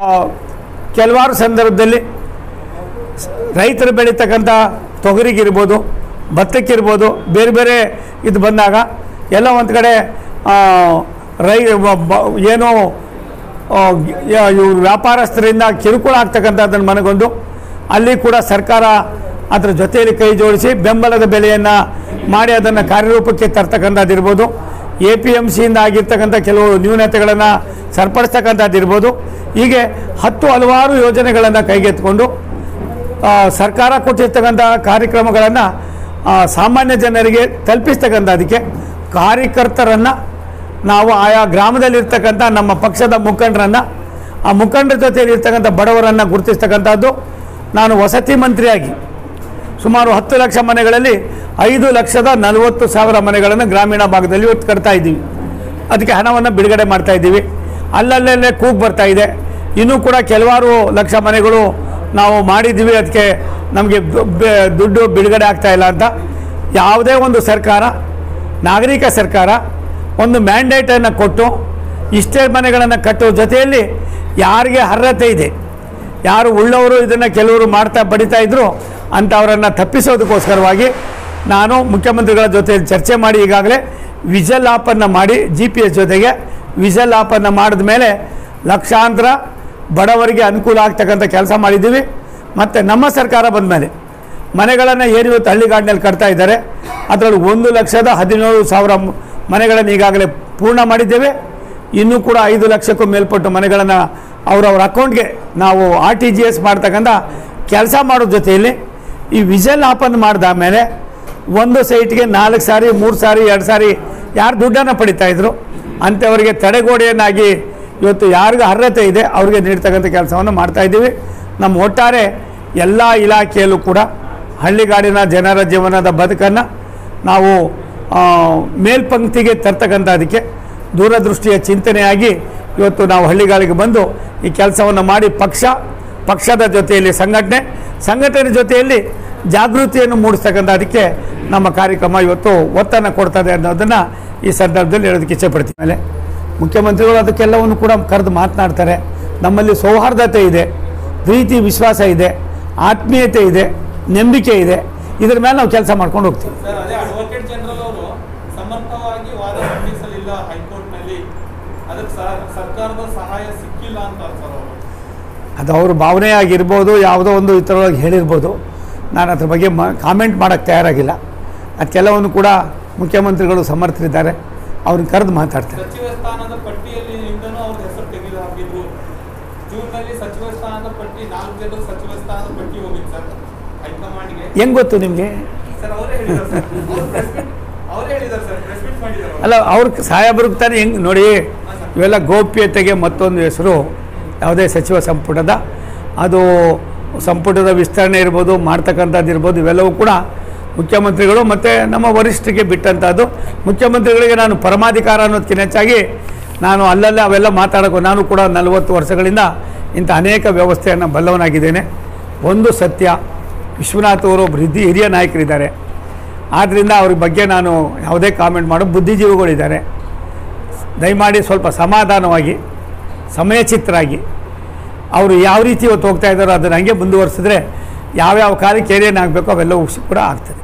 ಆ, ಕೆಲವಾರು ಸಂದರ್ಭದಲ್ಲಿ ರೈತರು ಬೆಳೀತಕ್ಕಂಥ ತೊಗರಿಗಿರ್ಬೋದು ಭತ್ತಕ್ಕಿರ್ಬೋದು ಬೇರೆ ಬೇರೆ ಇದು ಬಂದಾಗ ಎಲ್ಲ ಒಂದು ಕಡೆ ಆ, ರೈ ಬ- ಬ- ಏನೋ ಆ, ಯ- ಇವ್ರು ವ್ಯಾಪಾರಸ್ಥರಿಂದ ಕಿರುಕುಳ ಆಗ್ತಕ್ಕಂಥದ್ದನ್ನು ಮನಗೊಂಡು ಅಲ್ಲಿ ಕೂಡ ಸರ್ಕಾರ ಅದರ ಜೊತೆಯಲ್ಲಿ ಕೈ ಜೋಡಿಸಿ ಬೆಂಬಲದ ಬೆಲೆಯನ್ನು ಮಾಡಿ ಅದನ್ನು ಕಾರ್ಯರೂಪಕ್ಕೆ ತರ್ತಕ್ಕಂಥದ್ದಿರ್ಬೋದು ಎ ಪಿ ಎಮ್ ಸಿಯಿಂದ ಆಗಿರ್ತಕ್ಕಂಥ ಕೆಲವು ನ್ಯೂನತೆಗಳನ್ನು ಸರಿಪಡಿಸ್ತಕ್ಕಂಥದ್ದಿರ್ಬೋದು ಹೀಗೆ ಹತ್ತು ಹಲವಾರು ಯೋಜನೆಗಳನ್ನು ಕೈಗೆತ್ತಿಕೊಂಡು ಆ, ಸರ್ಕಾರ ಕೊಟ್ಟಿರ್ತಕ್ಕಂಥ ಕಾರ್ಯಕ್ರಮಗಳನ್ನು ಸಾಮಾನ್ಯ ಜನರಿಗೆ ತಲುಪಿಸ್ತಕ್ಕಂಥದಕ್ಕೆ ಕಾರ್ಯಕರ್ತರನ್ನು ನಾವು ಆಯಾ ಗ್ರಾಮದಲ್ಲಿರ್ತಕ್ಕಂಥ ನಮ್ಮ ಪಕ್ಷದ ಮುಖಂಡರನ್ನು ಆ ಮುಖಂಡರ ಜೊತೆಯಲ್ಲಿ ಇರ್ತಕ್ಕಂಥ ಬಡವರನ್ನು ಗುರುತಿಸ್ತಕ್ಕಂಥದ್ದು ನಾನು ವಸತಿ ಮಂತ್ರಿಯಾಗಿ ಸುಮಾರು ಹತ್ತು ಲಕ್ಷ ಮನೆಗಳಲ್ಲಿ ಐದು ಲಕ್ಷದ ನಲವತ್ತು ಸಾವಿರ ಮನೆಗಳನ್ನು ಗ್ರಾಮೀಣ ಭಾಗದಲ್ಲಿ ಇವತ್ತು ಕಟ್ತಾ ಇದ್ದೀವಿ ಅದಕ್ಕೆ ಹಣವನ್ನು ಬಿಡುಗಡೆ ಮಾಡ್ತಾ ಇದ್ದೀವಿ ಅಲ್ಲಲ್ಲೇ ಕೂಗು ಬರ್ತಾ ಇದೆ ಇನ್ನೂ ಕೂಡ ಕೆಲವಾರು ಲಕ್ಷ ಮನೆಗಳು ನಾವು ಮಾಡಿದ್ದೀವಿ ಅದಕ್ಕೆ ನಮಗೆ ಬ- ಬ- ದುಡ್ಡು ಬಿಡುಗಡೆ ಆಗ್ತಾ ಇಲ್ಲ ಅಂತ ಯಾವುದೇ ಒಂದು ಸರ್ಕಾರ ನಾಗರಿಕ ಸರ್ಕಾರ ಒಂದು ಮ್ಯಾಂಡೇಟನ್ನು ಕೊಟ್ಟು ಇಷ್ಟೇ ಮನೆಗಳನ್ನು ಕಟ್ಟುವ ಜೊತೆಯಲ್ಲಿ ಯಾರಿಗೆ ಅರ್ಹತೆ ಇದೆ ಯಾರು ಉಳ್ಳವರು ಇದನ್ನು ಕೆಲವರು ಮಾಡ್ತಾ ಬಡಿತಾ ಇದ್ರು ಅಂಥವರನ್ನು ತಪ್ಪಿಸೋದಕ್ಕೋಸ್ಕರವಾಗಿ ನಾನು ಮುಖ್ಯಮಂತ್ರಿಗಳ ಜೊತೆ ಚರ್ಚೆ ಮಾಡಿ ಈಗಾಗಲೇ ವಿಜಲ್ ಆಪನ್ನು ಮಾಡಿ ಜಿ ಪಿ ಎಸ್ ಜೊತೆಗೆ ವಿಜಲ್ ಆಪನ್ನು ಮಾಡಿದ ಮೇಲೆ ಲಕ್ಷಾಂತರ ಬಡವರಿಗೆ ಅನುಕೂಲ ಆಗ್ತಕ್ಕಂಥ ಕೆಲಸ ಮಾಡಿದ್ದೀವಿ ಮತ್ತು ನಮ್ಮ ಸರ್ಕಾರ ಬಂದ ಮೇಲೆ ಮನೆಗಳನ್ನು ಏನು ಇವತ್ತು ಹಳ್ಳಿಗಾಡಿನಲ್ಲಿ ಕಟ್ತಾ ಇದ್ದಾರೆ ಅದರಲ್ಲಿ ಒಂದು ಲಕ್ಷದ ಹದಿನೇಳು ಸಾವಿರ ಮ- ಮನೆಗಳನ್ನು ಈಗಾಗಲೇ ಪೂರ್ಣ ಮಾಡಿದ್ದೇವೆ ಇನ್ನೂ ಕೂಡ ಐದು ಲಕ್ಷಕ್ಕೂ ಮೇಲ್ಪಟ್ಟು ಮನೆಗಳನ್ನು ಅವರವ್ರ ಅಕೌಂಟ್ಗೆ ನಾವು ಆರ್ ಟಿ ಜಿ ಎಸ್ ಮಾಡ್ತಕ್ಕಂಥ ಕೆಲಸ ಮಾಡೋ ಜೊತೆಯಲ್ಲಿ ಈ ವಿಜಲ್ ಆಪನ್ ಮಾಡಿದಾದ್ಮೇಲೆ ಒಂದು ಸೈಟ್ಗೆ ನಾಲ್ಕು ಸಾರಿ ಮೂರು ಸಾರಿ ಎರಡು ಸಾರಿ ಯಾರು ದುಡ್ಡನ್ನು ಪಡಿತಾ ಇದ್ರು ಅಂಥವರಿಗೆ ತಡೆಗೋಡೆಯನ್ನಾಗಿ ಇವತ್ತು ಯಾರಿಗೂ ಅರ್ಹತೆ ಇದೆ ಅವ್ರಿಗೆ ನೀಡ್ತಕ್ಕಂಥ ಕೆಲಸವನ್ನು ಮಾಡ್ತಾ ಇದ್ದೀವಿ ನಮ್ಮ ಒಟ್ಟಾರೆ ಎಲ್ಲ ಇಲಾಖೆಯಲ್ಲೂ ಕೂಡ ಹಳ್ಳಿಗಾಡಿನ ಜನರ ಜೀವನದ ಬದುಕನ್ನು ನಾವು ಆ, ಮೇಲ್ಪಂಕ್ತಿಗೆ ತರ್ತಕ್ಕಂಥದಕ್ಕೆ ದೂರದೃಷ್ಟಿಯ ಚಿಂತನೆಯಾಗಿ ಇವತ್ತು ನಾವು ಹಳ್ಳಿಗಾಳಿಗೆ ಬಂದು ಈ ಕೆಲಸವನ್ನು ಮಾಡಿ ಪಕ್ಷ ಪಕ್ಷದ ಜೊತೆಯಲ್ಲಿ ಸಂಘಟನೆ ಸಂಘಟನೆ ಜೊತೆಯಲ್ಲಿ ಜಾಗೃತಿಯನ್ನು ಮೂಡಿಸ್ತಕ್ಕಂಥದಕ್ಕೆ ನಮ್ಮ ಕಾರ್ಯಕ್ರಮ ಇವತ್ತು ಒತ್ತನ್ನು ಕೊಡ್ತದೆ ಅನ್ನೋದನ್ನು ಈ ಸಂದರ್ಭದಲ್ಲಿ ಹೇಳೋದಕ್ಕೆ ಇಚ್ಛೆಪಡ್ತೀನಿ ಮೇಲೆ ಮುಖ್ಯಮಂತ್ರಿಗಳು ಅದಕ್ಕೆಲ್ಲವನ್ನು ಕೂಡ ಕರೆದು ಮಾತನಾಡ್ತಾರೆ ನಮ್ಮಲ್ಲಿ ಸೌಹಾರ್ದತೆ ಇದೆ ಪ್ರೀತಿ ವಿಶ್ವಾಸ ಇದೆ ಆತ್ಮೀಯತೆ ಇದೆ ನಂಬಿಕೆ ಇದೆ ಇದ್ರ ಮೇಲೆ ನಾವು ಕೆಲಸ ಮಾಡ್ಕೊಂಡು ಹೋಗ್ತೀವಿ ಸರ್ ಅದೇ ಅಡ್ವೊಕೇಟ್ ಜನರಲ್ ಅವರು ಸಮರ್ಥವಾಗಿ ವಾದ ಮಂಡಿಸಲಿಲ್ಲ ಹೈಕೋರ್ಟ್ ನಲ್ಲಿ ಅದಕ್ಕೆ ಸ- ಸರ್ಕಾರದ ಸಹಾಯ ಸಿಕ್ಕಿಲ್ಲ ಅಂತ ಸರ್ ಅವರು ಅದು ಅವ್ರ ಭಾವನೆ ಆಗಿರ್ಬೋದು ಯಾವುದೋ ಒಂದು ಈ ಥರವಾಗಿ ಹೇಳಿರ್ಬೋದು ನಾನು ಅದ್ರ ಬಗ್ಗೆ ಮ ಕಾಮೆಂಟ್ ಮಾಡೋಕ್ಕೆ ತಯಾರಾಗಿಲ್ಲ ಅದಕ್ಕೆಲ್ಲವನ್ನು ಕೂಡ ಮುಖ್ಯಮಂತ್ರಿಗಳು ಸಮರ್ಥರಿದ್ದಾರೆ ಅವ್ರನ್ನ ಕರೆದು ಮಾತಾಡ್ತಾರೆ ಸಚಿವ ಸ್ಥಾನದ ಪಟ್ಟಿಯಲ್ಲಿ ನಿಂದನೂ ಅವ್ರ ಹೆಸರು ತೆಗೆದು ಹಾಕಿದ್ರು ಜೂನ್ ನಲ್ಲಿ ಸಚಿವ ಸ್ಥಾನದ ಪಟ್ಟಿ ನಾಲ್ಕು ಜನರ ಸಚಿವ ಸ್ಥಾನದ ಪಟ್ಟಿ ಹೋಗಿತ್ತು ಸರ್ ಹೈಕಮಾಂಡ್ಗೆ ಹೆಂಗೆ ಗೊತ್ತು ನಿಮಗೆ ಸರ್ ಅವರೇ ಹೇಳಿದ್ದಾರೆ ಸರ್ ಅವ್ರು press meet- ಅವರೇ ಹೇಳಿದ್ದಾರೆ ಸರ್ ಪ್ರೆಸ್ ಮೀಟ್ ಮಾಡಿದ್ದಾರೆ ಅವ್ರು. ಅಲ್ಲ ಅವ್ರ ಸಾಹೇಬ್ರಿಗೆ ತಾನೇ ಹೆಂಗೆ ನೋಡಿ ಇವೆಲ್ಲ ಗೋಪ್ಯತೆಗೆ ಮತ್ತೊಂದು ಹೆಸರು ಯಾವುದೇ ಸಚಿವ ಸಂಪುಟದ ಅದು ಸಂಪುಟದ ವಿಸ್ತರಣೆ ಇರ್ಬೋದು ಮಾಡ್ತಕ್ಕಂಥದ್ದು ಇರ್ಬೋದು ಇವೆಲ್ಲವೂ ಕೂಡ ಮುಖ್ಯಮಂತ್ರಿಗಳು ಮತ್ತು ನಮ್ಮ ವರಿಷ್ಠರಿಗೆ ಬಿಟ್ಟಂಥದ್ದು ಮುಖ್ಯಮಂತ್ರಿಗಳಿಗೆ ನಾನು ಪರಮಾಧಿಕಾರ ಅನ್ನೋದಕ್ಕಿಂತ ಹೆಚ್ಚಾಗಿ ನಾನು ಅಲ್ಲಲ್ಲೇ ಅವೆಲ್ಲ ಮಾತಾಡೋಕೆ ನಾನು ಕೂಡ ನಲವತ್ತು ವರ್ಷಗಳಿಂದ ಇಂಥ ಅನೇಕ ವ್ಯವಸ್ಥೆಯನ್ನು ಬಲ್ಲವನಾಗಿದ್ದೇನೆ ಒಂದು ಸತ್ಯ ವಿಶ್ವನಾಥ್ ಅವರು ಒಬ್ಬರು ಹಿರಿಯ ಹಿರಿಯ ನಾಯಕರಿದ್ದಾರೆ ಆದ್ದರಿಂದ ಅವ್ರ ಬಗ್ಗೆ ನಾನು ಯಾವುದೇ ಕಾಮೆಂಟ್ ಮಾಡೋ ಬುದ್ಧಿಜೀವಿಗಳಿದ್ದಾರೆ ದಯಮಾಡಿ ಸ್ವಲ್ಪ ಸಮಾಧಾನವಾಗಿ ಸಮಯಚಿತ್ತರಾಗಿ ಅವರು ಯಾವ ರೀತಿ ಇವತ್ತು ಹೋಗ್ತಾ ಇದ್ದಾರೋ ಅದನ್ನು ಹಂಗೆ ಮುಂದುವರಿಸಿದ್ರೆ ಯಾವ್ಯಾವ ಕಾಲಕ್ಕೆ ಏನೇನು ಆಗಬೇಕೋ ಅವೆಲ್ಲವೂ ಕೂಡ ಆಗ್ತದೆ